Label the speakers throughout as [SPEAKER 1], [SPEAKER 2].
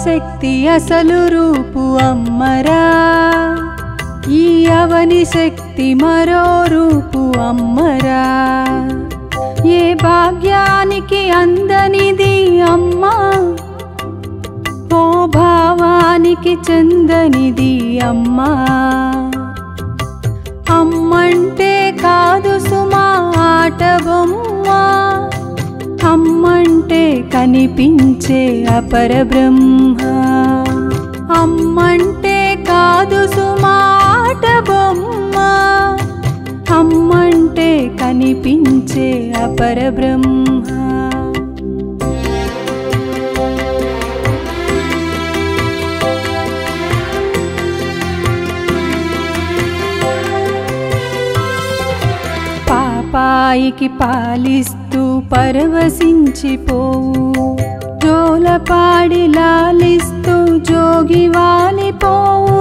[SPEAKER 1] ఆదిశక్తి అసలు రూపు అమ్మరా ఈ అవని శక్తి మరో రూపు అమ్మరా ఏ భాగ్యానికి అందనిది అమ్మా ఓ భావానికి చందనిది అమ్మా అమ్మంటే కాదు సుమా ఆట బొమ్మ అమ్మంటే కనిపించే అపర బ్రహ్మ అమ్మంటే కాదు సుమా ఆట బొమ్మ అమ్మంటే కనిపించే అపర బ్రహ్మ పాపాయికి పాలిస్తూ పరవశించిపోవు జోలపాడి లాలిస్తూ జోగి వాలిపోవు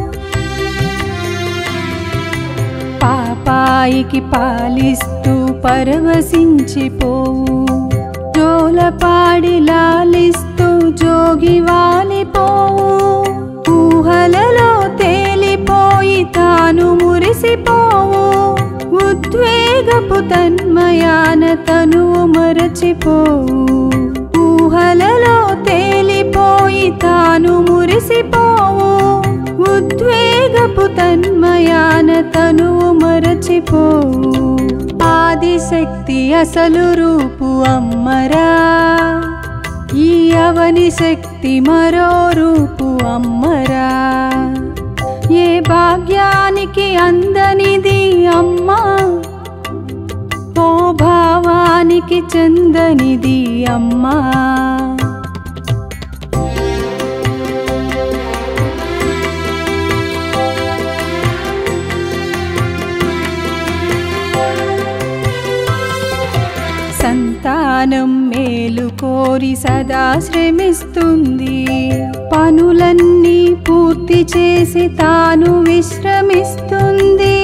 [SPEAKER 1] పాపాయికి పాలిస్తూ పరవశించిపోవు జోలపాడి లాలిస్తూ జోగి వాలిపోవు ఊహలలో తేలిపోయి తాను మురిసిపోవు ఉద్వేగపు తన్మయాన తనువు మరచిపోవు ఊహలలో తేలిపోయి తాను మురిసిపోవు ఉద్వేగపు తన్మయాన తనువు మరచిపోవు ఆదిశక్తి అసలు రూపు అమ్మరా ఈ అవని శక్తి మరో రూపు అమ్మరా ఏ భాగ్యానికి అందనిది అమ్మా ఓ భావానికి చందనిది అమ్మా సంతానం మేలు కోరి సదా శ్రమిస్తుంది పనులన్నీ పూర్తి చేసి తాను విశ్రమిస్తుంది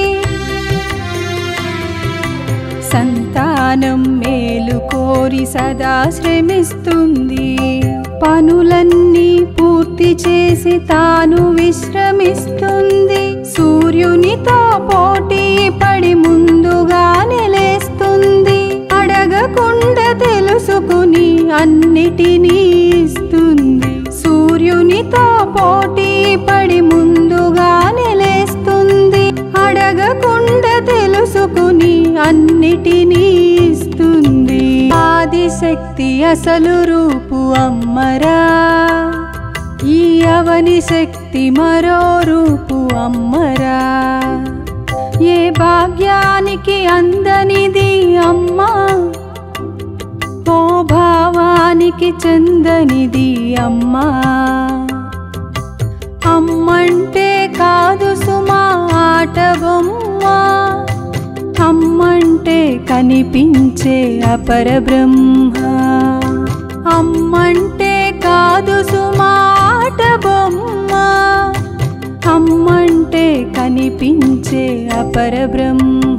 [SPEAKER 1] సంతానం మేలు కోరి సదా శ్రమిస్తుంది పనులన్నీ పూర్తి చేసి తాను విశ్రమిస్తుంది సూర్యునితో పోటీ పడి ముందుగానే లేస్తుంది అడగకుండా తెలుసుకుని అన్నిటినీ ఇస్తుంది సూర్యునితో పోటీ పడి ముందుగానే లేస్తుంది అడగకుండా తెలుసుకుని అన్నిటినీ ఇస్తుంది ఆదిశక్తి అసలు రూపు అమ్మరా ఈ అవని శక్తి మరో రూపు అమ్మరా ఏ భాగ్యానికి అందనిది అమ్మా ఓ భావానికి చందనిది అమ్మా అమ్మంటే కాదు సుమా ఆట బొమ్మ అమ్మంటే కనిపించే అపర బ్రహ్మ అమ్మంటే కాదు సుమా ఆట బొమ్మ అమ్మంటే కనిపించే అపర బ్రహ్మ